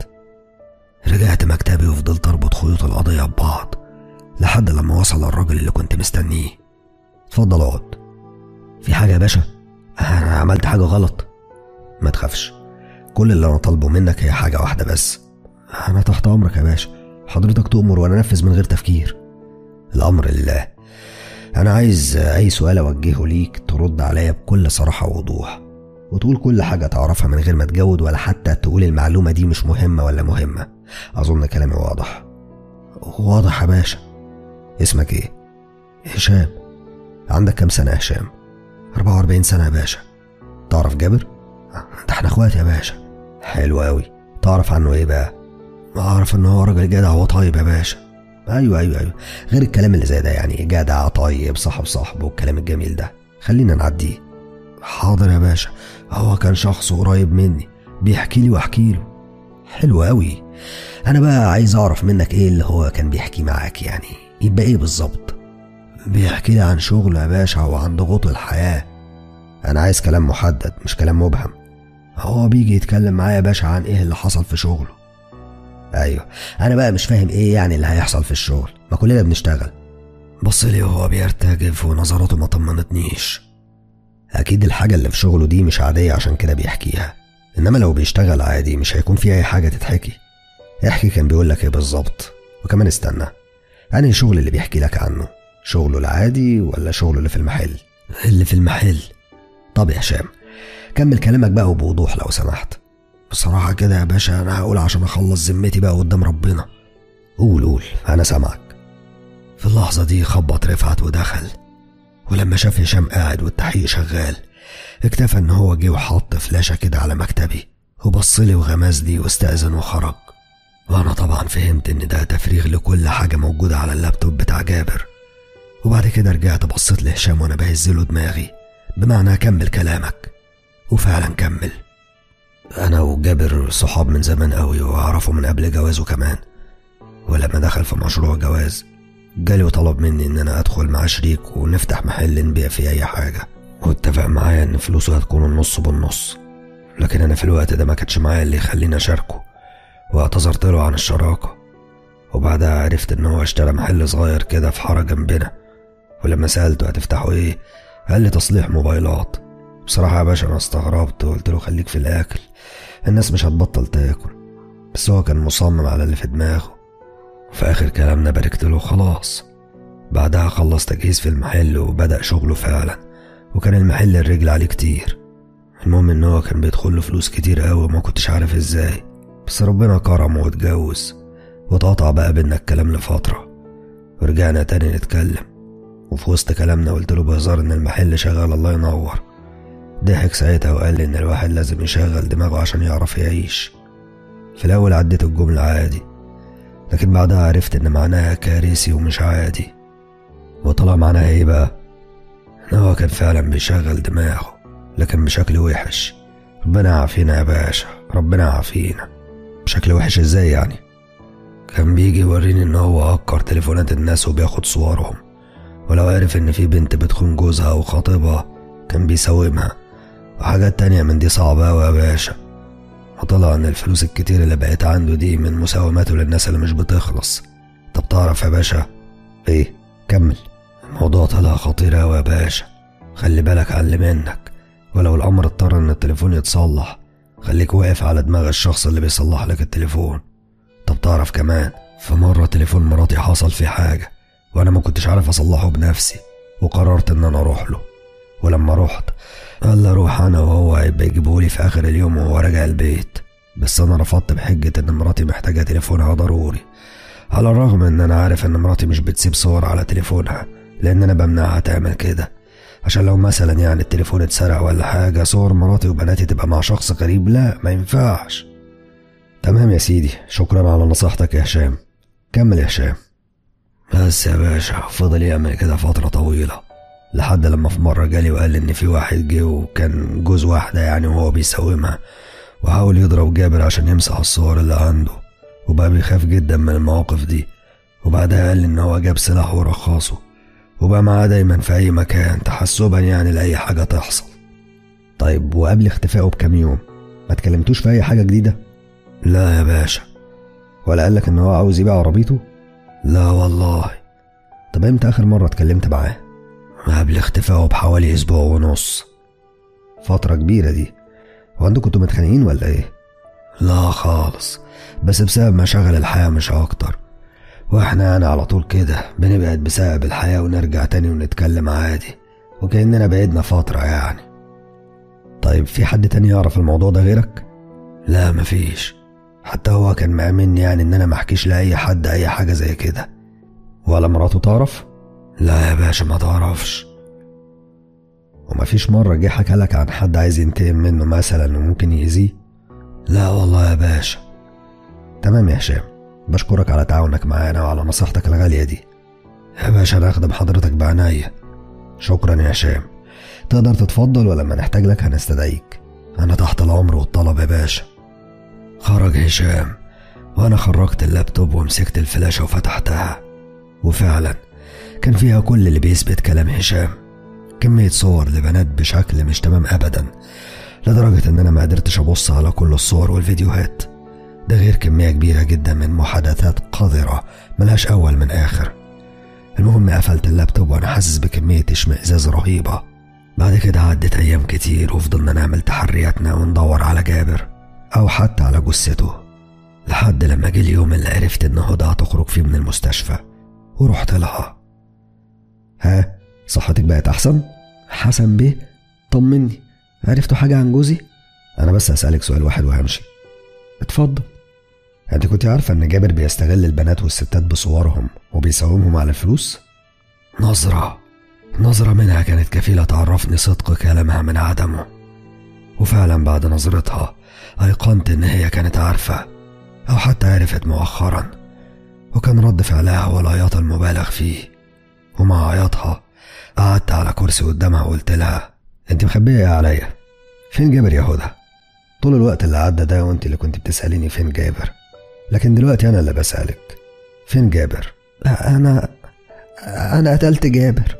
Speaker 1: رجعت مكتبي وفضلت اربط خيوط القضية ببعض لحد لما وصل الراجل اللي كنت مستنيه
Speaker 3: اتفضل اقعد في حاجة يا باشا
Speaker 1: أنا عملت حاجة غلط ما تخافش كل اللي أنا طالبه منك هي حاجة واحدة بس
Speaker 3: أنا تحت أمرك يا باشا حضرتك تؤمر وأنا أنفذ من غير تفكير
Speaker 1: الأمر لله أنا عايز أي سؤال أوجهه ليك ترد عليا بكل صراحة ووضوح وتقول كل حاجة تعرفها من غير ما تجود ولا حتى تقول المعلومة دي مش مهمة ولا مهمة أظن كلامي واضح
Speaker 3: واضح يا باشا
Speaker 1: اسمك إيه؟
Speaker 3: هشام
Speaker 1: عندك كام سنة يا هشام؟
Speaker 3: 44 سنة يا باشا
Speaker 1: تعرف جابر؟
Speaker 3: ده احنا اخوات يا باشا
Speaker 1: حلو أوي تعرف عنه إيه بقى؟
Speaker 3: أعرف إن هو راجل جدع وطيب يا باشا
Speaker 1: أيوه أيوه أيوه غير الكلام اللي زي ده يعني جدع طيب صاحب صاحبه والكلام الجميل ده خلينا نعديه
Speaker 3: حاضر يا باشا هو كان شخص قريب مني بيحكي لي واحكي له
Speaker 1: حلو قوي انا بقى عايز اعرف منك ايه اللي هو كان بيحكي معاك يعني يبقى ايه بالظبط
Speaker 3: بيحكي لي عن شغله يا باشا وعن ضغوط الحياة
Speaker 1: انا عايز كلام محدد مش كلام مبهم
Speaker 3: هو بيجي يتكلم معايا يا باشا عن ايه اللي حصل في شغله
Speaker 1: ايوه انا بقى مش فاهم ايه يعني اللي هيحصل في الشغل ما كلنا بنشتغل
Speaker 3: بص لي وهو بيرتجف ونظراته ما طمنتنيش
Speaker 1: اكيد الحاجة اللي في شغله دي مش عادية عشان كده بيحكيها انما لو بيشتغل عادي مش هيكون في اي حاجة تتحكي احكي كان بيقول لك ايه بالظبط وكمان استنى انهي شغل اللي بيحكي لك عنه شغله العادي ولا شغله اللي في المحل
Speaker 3: اللي في المحل
Speaker 1: طب يا هشام كمل كلامك بقى وبوضوح لو سمحت
Speaker 3: بصراحة كده يا باشا أنا هقول عشان أخلص ذمتي بقى قدام ربنا
Speaker 1: قول قول أنا سامعك
Speaker 3: في اللحظة دي خبط رفعت ودخل ولما شاف هشام قاعد والتحقيق شغال اكتفى ان هو جه وحط فلاشة كده على مكتبي وبصلي وغمز لي واستأذن وخرج وانا طبعا فهمت ان ده تفريغ لكل حاجة موجودة على اللابتوب بتاع جابر وبعد كده رجعت بصيت لهشام وانا بهزله دماغي بمعنى كمل كلامك وفعلا كمل
Speaker 1: انا وجابر صحاب من زمان قوي واعرفه من قبل جوازه كمان ولما دخل في مشروع جواز جالي وطلب مني ان انا ادخل معاه شريك ونفتح محل نبيع فيه اي حاجه واتفق معايا ان فلوسه هتكون النص بالنص لكن انا في الوقت ده ما كانش معايا اللي يخليني اشاركه واعتذرت له عن الشراكه وبعدها عرفت ان هو اشترى محل صغير كده في حاره جنبنا ولما سالته هتفتحوا ايه قال لي تصليح موبايلات بصراحه يا باشا انا استغربت وقلت له خليك في الاكل الناس مش هتبطل تاكل
Speaker 2: بس هو كان مصمم على اللي في دماغه في آخر كلامنا باركت له خلاص بعدها خلص تجهيز في المحل وبدأ شغله فعلا وكان المحل الرجل عليه كتير المهم ان هو كان بيدخل له فلوس كتير قوي وما كنتش عارف ازاي بس ربنا كرمه واتجوز واتقطع بقى بينا الكلام لفترة ورجعنا تاني نتكلم وفي وسط كلامنا قلت له بهزار ان المحل شغال الله ينور ضحك ساعتها وقال لي ان الواحد لازم يشغل دماغه عشان يعرف يعيش في الاول عديت الجملة عادي لكن بعدها عرفت ان معناها كارثي ومش عادي وطلع معناها ايه بقى ان هو كان فعلا بيشغل دماغه لكن بشكل وحش ربنا يعافينا يا باشا ربنا يعافينا بشكل وحش ازاي يعني كان بيجي يوريني ان هو هكر تليفونات الناس وبياخد صورهم ولو عرف ان في بنت بتخون جوزها او خطيبها كان بيساومها وحاجات تانية من دي صعبة أوي يا باشا وطلع ان الفلوس الكتير اللي بقت عنده دي من مساوماته للناس اللي مش بتخلص طب تعرف يا باشا ايه كمل الموضوع طلع خطير أوي يا باشا خلي بالك على اللي منك ولو الأمر اضطر إن التليفون يتصلح خليك واقف على دماغ الشخص اللي بيصلح لك التليفون طب تعرف كمان في مرة تليفون مراتي حصل فيه حاجة وأنا ما كنتش عارف أصلحه بنفسي وقررت إن أنا أروح له ولما رحت قال لي أروح أنا وهو هيبقى يجيبهولي في آخر اليوم وهو راجع البيت بس أنا رفضت بحجة إن مراتي محتاجة تليفونها ضروري على الرغم إن أنا عارف إن مراتي مش بتسيب صور على تليفونها لأن أنا بمنعها تعمل كده عشان لو مثلا يعني التليفون اتسرق ولا حاجة صور مراتي وبناتي تبقى مع شخص غريب لا ما ينفعش تمام يا سيدي شكرا على نصيحتك يا هشام كمل يا هشام بس يا باشا فضل يعمل كده فترة طويلة لحد لما في مرة جالي وقال لي إن في واحد جه وكان جوز واحدة يعني وهو بيساومها وحاول يضرب جابر عشان يمسح الصور اللي عنده وبقى بيخاف جدا من المواقف دي وبعدها قال لي إن هو جاب سلاح ورخصه وبقى معاه دايما في أي مكان تحسبا يعني لأي حاجة تحصل
Speaker 3: طيب وقبل اختفائه بكام يوم ما تكلمتوش في أي حاجة جديدة؟
Speaker 2: لا يا باشا
Speaker 3: ولا قالك إن هو عاوز يبيع عربيته؟
Speaker 2: لا والله
Speaker 3: طب امتى آخر مرة اتكلمت معاه؟
Speaker 2: قبل اختفائه بحوالي أسبوع ونص
Speaker 3: فترة كبيرة دي وانتوا كنتوا متخانقين ولا ايه؟
Speaker 2: لا خالص بس بسبب مشاغل الحياة مش أكتر واحنا يعني على طول كده بنبعد بسبب الحياة ونرجع تاني ونتكلم عادي وكأننا بعدنا فترة يعني
Speaker 3: طيب في حد تاني يعرف الموضوع ده غيرك؟
Speaker 2: لا مفيش حتى هو كان مأمني يعني ان انا محكيش لأي حد اي حاجة زي كده
Speaker 3: ولا مراته تعرف؟
Speaker 2: لا يا باشا ما تعرفش
Speaker 3: ومفيش مرة جه حكى لك عن حد عايز ينتقم منه مثلا وممكن يأذيه؟
Speaker 2: لا والله يا باشا
Speaker 3: تمام يا هشام بشكرك على تعاونك معانا وعلى نصيحتك الغالية دي
Speaker 2: يا باشا انا اخدم حضرتك بعناية
Speaker 3: شكرا يا هشام تقدر تتفضل ولما نحتاج لك هنستدعيك
Speaker 2: انا تحت الامر والطلب يا باشا خرج هشام وانا خرجت اللابتوب ومسكت الفلاشة وفتحتها وفعلا كان فيها كل اللي بيثبت كلام هشام كمية صور لبنات بشكل مش تمام ابدا لدرجة ان انا ما قدرتش ابص على كل الصور والفيديوهات ده غير كمية كبيرة جدا من محادثات قذرة ملهاش أول من آخر المهم قفلت اللابتوب وأنا حاسس بكمية اشمئزاز رهيبة بعد كده عدت أيام كتير وفضلنا نعمل تحرياتنا وندور على جابر أو حتى على جثته لحد لما جه اليوم اللي عرفت إن هدى هتخرج فيه من المستشفى ورحت لها
Speaker 3: ها صحتك بقت أحسن؟ حسن بيه طمني عرفتوا حاجة عن جوزي؟
Speaker 2: أنا بس هسألك سؤال واحد وهمشي
Speaker 3: اتفضل
Speaker 2: انت كنت عارفة ان جابر بيستغل البنات والستات بصورهم وبيساومهم على الفلوس؟ نظرة نظرة منها كانت كفيلة تعرفني صدق كلامها من عدمه وفعلا بعد نظرتها أيقنت إن هي كانت عارفة أو حتى عرفت مؤخرا وكان رد فعلها هو العياط المبالغ فيه ومع عياطها قعدت على كرسي قدامها وقلت لها انت مخبية ايه عليا فين جابر يا هدى طول الوقت اللي عدى ده وانت اللي كنت بتسأليني فين جابر لكن دلوقتي انا اللي بسألك فين جابر
Speaker 3: أنا أنا قتلت جابر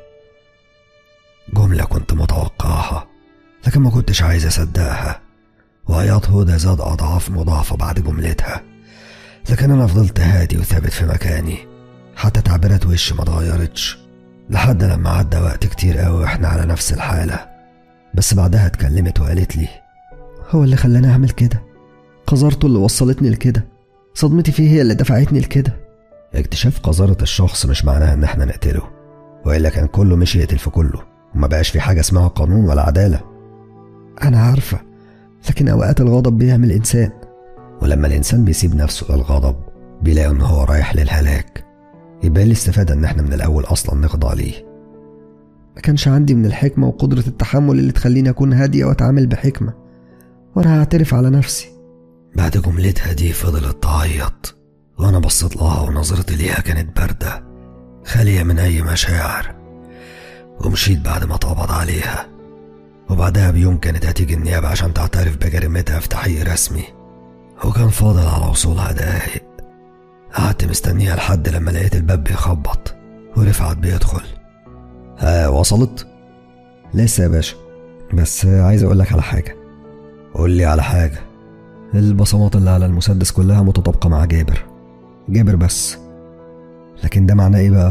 Speaker 2: جملة كنت متوقعها لكن ما كنتش عايز أصدقها وعياط هدى زاد أضعاف مضاعفة بعد جملتها لكن أنا فضلت هادي وثابت في مكاني حتى تعبيرات وشي ما اتغيرتش لحد لما عدى وقت كتير قوي واحنا على نفس الحالة بس بعدها اتكلمت وقالت لي
Speaker 3: هو اللي خلاني أعمل كده قذرته اللي وصلتني لكده صدمتي فيه هي اللي دفعتني لكده
Speaker 2: اكتشاف قذارة الشخص مش معناها ان احنا نقتله والا كان كله مشي يقتل في كله وما بقاش في حاجة اسمها قانون ولا عدالة
Speaker 3: أنا عارفة لكن أوقات الغضب بيعمل إنسان
Speaker 2: ولما الإنسان بيسيب نفسه للغضب بيلاقي إن هو رايح للهلاك يبقى الاستفادة إن إحنا من الأول أصلا نخضع ليه
Speaker 3: ما كانش عندي من الحكمة وقدرة التحمل اللي تخليني أكون هادية وأتعامل بحكمة وأنا هعترف على نفسي
Speaker 2: بعد جملتها دي فضلت تعيط وأنا بصيت لها ونظرتي ليها كانت باردة خالية من أي مشاعر ومشيت بعد ما اتقبض عليها وبعدها بيوم كانت هتيجي النيابة عشان تعترف بجريمتها في تحقيق رسمي وكان فاضل على وصولها دقايق قعدت مستنيها لحد لما لقيت الباب بيخبط ورفعت بيدخل ها وصلت؟
Speaker 3: لسه يا باشا بس عايز أقولك على حاجة
Speaker 2: قول لي على حاجة
Speaker 3: البصمات اللي على المسدس كلها متطابقة مع جابر جابر بس لكن ده معناه ايه بقى؟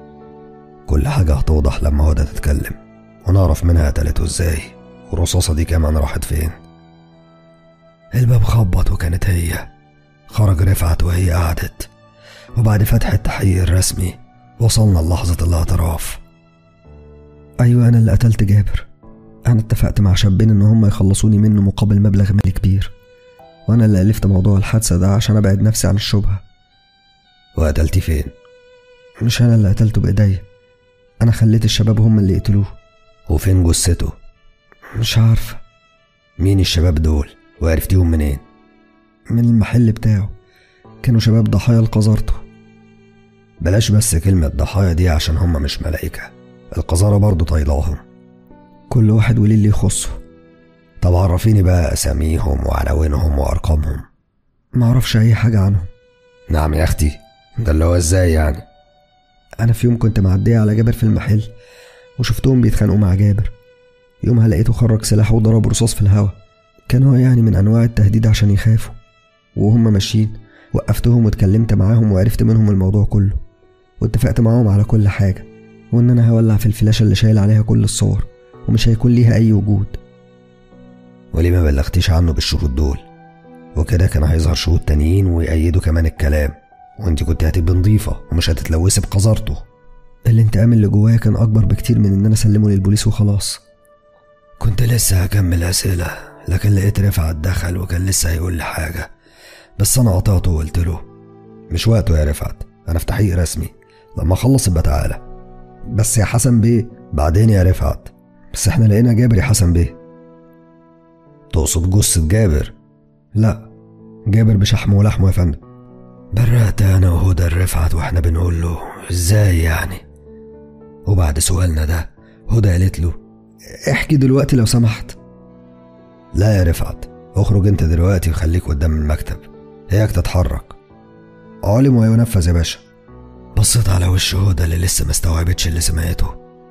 Speaker 2: كل حاجة هتوضح لما هدى تتكلم ونعرف منها قتلته ازاي والرصاصة دي كمان راحت فين الباب خبط وكانت هي خرج رفعت وهي قعدت وبعد فتح التحقيق الرسمي وصلنا للحظة الاعتراف
Speaker 3: أيوة أنا اللي قتلت جابر أنا اتفقت مع شابين إن هم يخلصوني منه مقابل مبلغ مالي كبير وأنا اللي ألفت موضوع الحادثة ده عشان أبعد نفسي عن الشبهة
Speaker 2: وقتلتي فين؟
Speaker 3: مش أنا اللي قتلته بإيديا أنا خليت الشباب هم اللي يقتلوه
Speaker 2: وفين جثته؟
Speaker 3: مش عارفة
Speaker 2: مين الشباب دول؟ وعرفتيهم منين؟
Speaker 3: من المحل بتاعه كانوا شباب ضحايا لقذارته
Speaker 2: بلاش بس كلمة ضحايا دي عشان هم مش ملايكة القذارة برضه طايلاهم
Speaker 3: كل واحد وليه اللي يخصه
Speaker 2: طب عرفيني بقى أساميهم وعناوينهم وأرقامهم
Speaker 3: معرفش أي حاجة عنهم
Speaker 2: نعم يا أختي ده اللي هو إزاي يعني
Speaker 3: أنا في يوم كنت معدية على جابر في المحل وشفتهم بيتخانقوا مع جابر يومها لقيته خرج سلاحه وضرب رصاص في الهوا كان هو يعني من أنواع التهديد عشان يخافوا وهم ماشيين وقفتهم واتكلمت معاهم وعرفت منهم الموضوع كله واتفقت معاهم على كل حاجة وإن أنا هولع في الفلاشة اللي شايل عليها كل الصور ومش هيكون ليها أي وجود
Speaker 2: وليه ما بلغتيش عنه بالشروط دول وكده كان هيظهر شهود تانيين ويأيدوا كمان الكلام وانت كنت هتبقي نظيفة ومش هتتلوثي بقذارته
Speaker 3: الانتقام اللي جوايا كان أكبر بكتير من إن أنا أسلمه للبوليس وخلاص
Speaker 2: كنت لسه هكمل أسئلة لكن لقيت رفعت دخل وكان لسه هيقول لي حاجة بس أنا قطعته وقلت له مش وقته يا رفعت أنا في تحقيق رسمي لما أخلص يبقى تعالى
Speaker 3: بس يا حسن بيه
Speaker 2: بعدين يا رفعت
Speaker 3: بس احنا لقينا جابر يا حسن بيه
Speaker 2: تقصد جثة جابر
Speaker 3: لا جابر بشحمه ولحمه يا فندم
Speaker 2: برأت أنا وهدى الرفعت وإحنا بنقول له إزاي يعني وبعد سؤالنا ده هدى قالت له
Speaker 3: احكي دلوقتي لو سمحت
Speaker 2: لا يا رفعت اخرج انت دلوقتي وخليك قدام المكتب هيك تتحرك
Speaker 3: علم وينفذ يا باشا
Speaker 2: بصيت على وش هدى اللي لسه ما استوعبتش اللي سمعته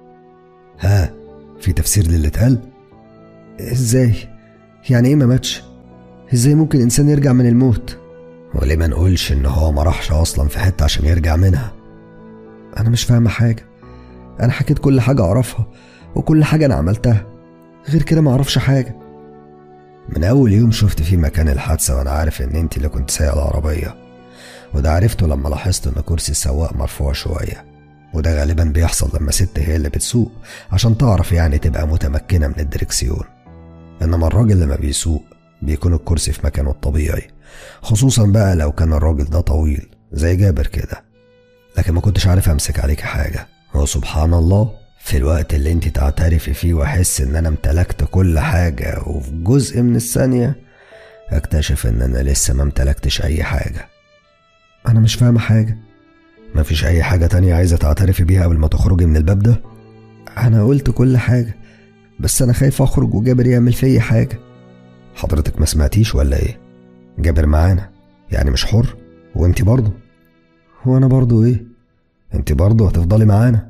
Speaker 2: ها في تفسير للي اتقال
Speaker 3: ازاي يعني ايه ما ماتش ازاي ممكن انسان يرجع من الموت
Speaker 2: وليه ما نقولش ان هو ما راحش اصلا في حته عشان يرجع منها
Speaker 3: انا مش فاهمه حاجه انا حكيت كل حاجه اعرفها وكل حاجه انا عملتها غير كده ما اعرفش حاجه
Speaker 2: من اول يوم شفت فيه مكان الحادثه وانا عارف ان انت اللي كنت سايق العربيه وده عرفته لما لاحظت ان كرسي السواق مرفوع شويه وده غالبا بيحصل لما ست هي اللي بتسوق عشان تعرف يعني تبقى متمكنه من الدركسيون انما الراجل لما بيسوق بيكون الكرسي في مكانه الطبيعي خصوصا بقى لو كان الراجل ده طويل زي جابر كده لكن ما كنتش عارف امسك عليك حاجه وسبحان الله في الوقت اللي انت تعترفي فيه واحس ان انا امتلكت كل حاجة وفي جزء من الثانية اكتشف ان انا لسه ما امتلكتش اي حاجة
Speaker 3: انا مش فاهمة حاجة
Speaker 2: مفيش اي حاجة تانية عايزة تعترفي بيها قبل ما تخرجي من الباب ده
Speaker 3: انا قلت كل حاجة بس انا خايف اخرج وجابر يعمل فيا حاجة
Speaker 2: حضرتك ما سمعتيش ولا ايه جابر معانا يعني مش حر وانت برضه
Speaker 3: وانا برضه ايه
Speaker 2: انت برضه هتفضلي معانا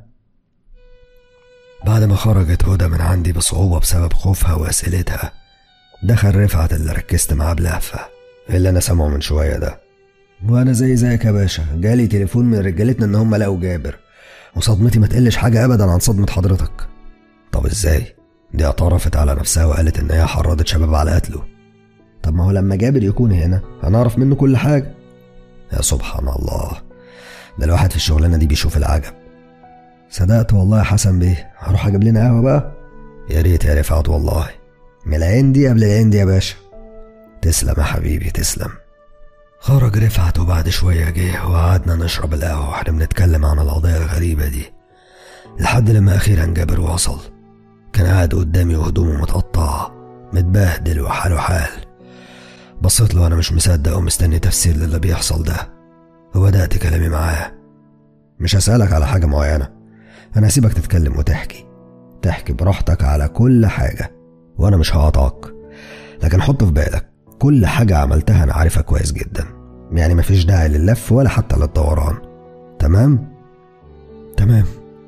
Speaker 2: بعد ما خرجت هدى من عندي بصعوبة بسبب خوفها وأسئلتها دخل رفعت اللي ركزت معاه بلهفة اللي أنا سامعه من شوية ده
Speaker 3: وأنا زي زيك يا باشا جالي تليفون من رجالتنا إن هم لقوا جابر وصدمتي ما تقلش حاجة أبدا عن صدمة حضرتك
Speaker 2: طب إزاي؟ دي اعترفت على نفسها وقالت إن هي حرضت شباب على قتله
Speaker 3: طب ما هو لما جابر يكون هنا هنعرف منه كل حاجة
Speaker 2: يا سبحان الله ده الواحد في الشغلانة دي بيشوف العجب
Speaker 3: صدقت والله يا حسن بيه هروح اجيب لنا قهوه بقى
Speaker 2: يا ريت يا رفعت والله
Speaker 3: من العين دي قبل العين دي يا باشا
Speaker 2: تسلم يا حبيبي تسلم خرج رفعت وبعد شوية جه وقعدنا نشرب القهوة واحنا بنتكلم عن القضية الغريبة دي لحد لما أخيرا جابر وصل كان قاعد قدامي وهدومه متقطعة متبهدل وحاله حال بصيت له وأنا مش مصدق ومستني تفسير للي بيحصل ده وبدأت كلامي معاه
Speaker 3: مش هسألك على حاجة معينة أنا هسيبك تتكلم وتحكي تحكي براحتك على كل حاجة
Speaker 2: وأنا مش هقطعك لكن حط في بالك كل حاجة عملتها أنا عارفها كويس جدا يعني مفيش داعي لللف ولا حتى للدوران تمام؟
Speaker 3: تمام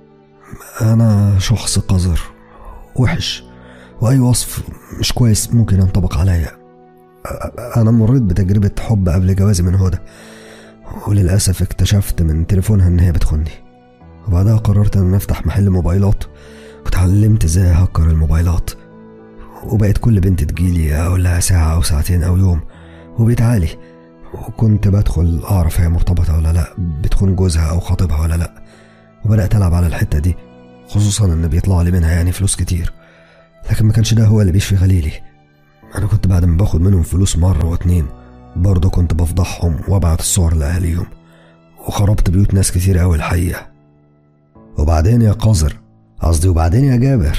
Speaker 3: أنا شخص قذر وحش وأي وصف مش كويس ممكن ينطبق عليا أنا مريت بتجربة حب قبل جوازي من هدى وللأسف اكتشفت من تليفونها إن هي بتخوني وبعدها قررت إن أفتح محل موبايلات وتعلمت إزاي أهكر الموبايلات وبقت كل بنت تجيلي أقول لها ساعة أو ساعتين أو يوم وبيت عالي وكنت بدخل أعرف هي مرتبطة ولا لأ بتخون جوزها أو خطيبها ولا لأ وبدأت ألعب على الحتة دي خصوصا إن بيطلع لي منها يعني فلوس كتير لكن ما كانش ده هو اللي بيشفي غليلي أنا كنت بعد ما باخد منهم فلوس مرة واتنين برضه كنت بفضحهم وابعت الصور لأهاليهم وخربت بيوت ناس كتير أوي الحقيقة وبعدين يا قذر قصدي وبعدين يا جابر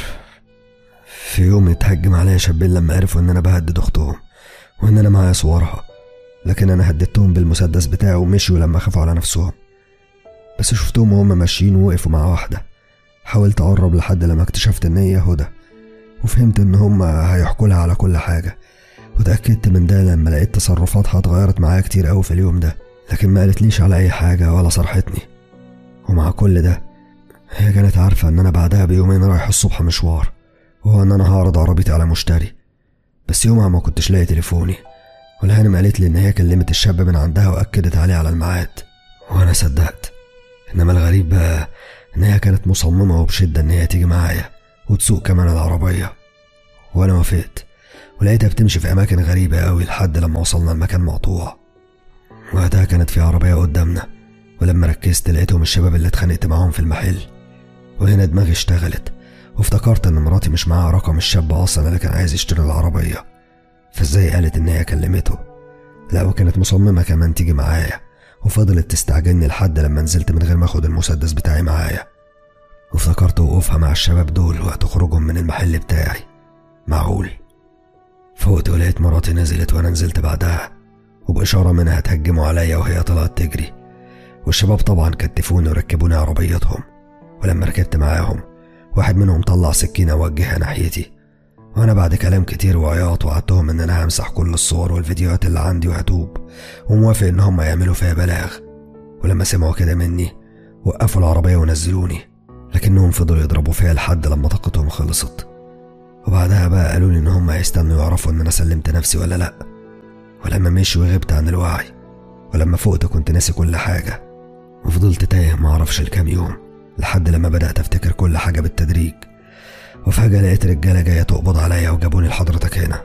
Speaker 3: في يوم اتهجم عليا شابين لما عرفوا ان انا بهدد اختهم وان انا معايا صورها لكن انا هددتهم بالمسدس بتاعي ومشيوا لما خافوا على نفسهم بس شفتهم وهم ماشيين ووقفوا مع واحدة حاولت اقرب لحد لما اكتشفت ان هي هدى وفهمت ان هم هيحكوا لها على كل حاجة وتأكدت من ده لما لقيت تصرفاتها اتغيرت معايا كتير قوي في اليوم ده لكن ما قالتليش على اي حاجة ولا صرحتني ومع كل ده هي كانت عارفة ان انا بعدها بيومين رايح الصبح مشوار وهو ان انا هعرض عربيتي على مشتري بس يومها ما كنتش لاقي تليفوني والهانم قالت لي ان هي كلمت الشاب من عندها واكدت عليه على الميعاد وانا صدقت انما الغريب بقى ان هي كانت مصممه وبشده ان هي تيجي معايا وتسوق كمان العربيه وانا وافقت ولقيتها بتمشي في اماكن غريبه قوي لحد لما وصلنا المكان مقطوع وقتها كانت في عربيه قدامنا ولما ركزت لقيتهم الشباب اللي اتخانقت معاهم في المحل وهنا دماغي اشتغلت وافتكرت ان مراتي مش معاها رقم الشاب اصلا اللي كان عايز يشتري العربيه فازاي قالت ان هي كلمته لا وكانت مصممه كمان تيجي معايا وفضلت تستعجلني لحد لما نزلت من غير ما اخد المسدس بتاعي معايا وافتكرت وقوفها مع الشباب دول وقت خروجهم من المحل بتاعي معقول فوقت ولقيت مراتي نزلت وانا نزلت بعدها وبإشارة منها اتهجموا عليا وهي طلعت تجري والشباب طبعا كتفوني وركبوني عربيتهم ولما ركبت معاهم واحد منهم طلع سكينة وجهها ناحيتي وأنا بعد كلام كتير وعياط وعدتهم إن أنا همسح كل الصور والفيديوهات اللي عندي وهتوب وموافق إن هم يعملوا فيها بلاغ ولما سمعوا كده مني وقفوا العربية ونزلوني لكنهم فضلوا يضربوا فيها لحد لما طاقتهم خلصت وبعدها بقى قالوا لي إن هم هيستنوا يعرفوا إن أنا سلمت نفسي ولا لأ ولما مشوا غبت عن الوعي ولما فقت كنت ناسي كل حاجة وفضلت تايه معرفش الكام يوم لحد لما بدأت أفتكر كل حاجة بالتدريج وفجأة لقيت رجالة جاية تقبض عليا وجابوني لحضرتك هنا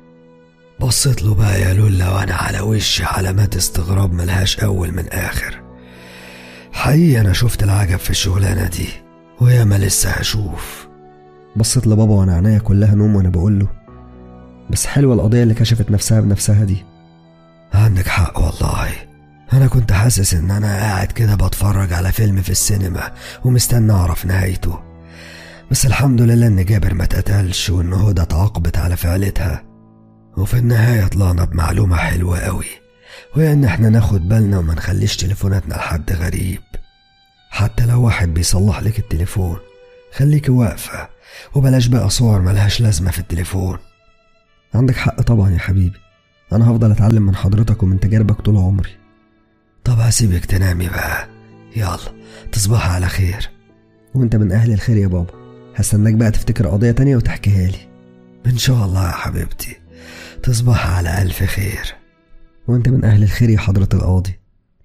Speaker 3: بصيت له بقى يا لولا وأنا على وشي علامات استغراب ملهاش أول من آخر حقيقي أنا شفت العجب في الشغلانة دي وياما لسه هشوف بصيت لبابا وأنا عينيا كلها نوم وأنا بقول له بس حلوة القضية اللي كشفت نفسها بنفسها دي
Speaker 2: عندك حق والله أنا كنت حاسس إن أنا قاعد كده بتفرج على فيلم في السينما ومستني أعرف نهايته بس الحمد لله إن جابر ما اتقتلش وإن هدى اتعاقبت على فعلتها وفي النهاية طلعنا بمعلومة حلوة قوي وهي إن إحنا ناخد بالنا وما نخليش تليفوناتنا لحد غريب حتى لو واحد بيصلح لك التليفون خليكي واقفة وبلاش بقى صور ملهاش لازمة في التليفون
Speaker 3: عندك حق طبعا يا حبيبي أنا هفضل أتعلم من حضرتك ومن تجاربك طول عمري
Speaker 2: طب هسيبك تنامي بقى يلا تصبحي على خير
Speaker 3: وانت من أهل الخير يا بابا هستناك بقى تفتكر قضية تانية وتحكيها لي
Speaker 2: إن شاء الله يا حبيبتي تصبحي على ألف خير
Speaker 3: وانت من أهل الخير يا حضرة القاضي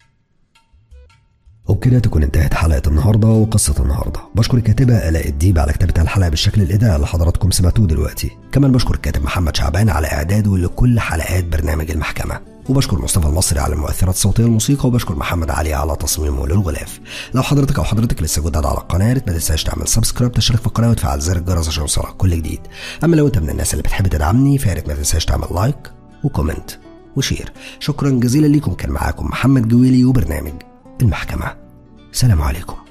Speaker 2: وبكده تكون انتهت حلقة النهاردة وقصة النهاردة بشكر الكاتبة آلاء الديب على كتابة الحلقة بالشكل الإذاعي اللي حضراتكم سمعتوه دلوقتي كمان بشكر الكاتب محمد شعبان على إعداده لكل حلقات برنامج المحكمة وبشكر مصطفى المصري على المؤثرات الصوتيه الموسيقى وبشكر محمد علي على تصميمه للغلاف لو حضرتك او حضرتك لسه جداد على القناه يا ريت ما تنساش تعمل سبسكرايب تشترك في القناه وتفعل زر الجرس عشان يوصلك كل جديد اما لو انت من الناس اللي بتحب تدعمني فيا ريت ما تنساش تعمل لايك وكومنت وشير شكرا جزيلا ليكم كان معاكم محمد جويلي وبرنامج المحكمه سلام عليكم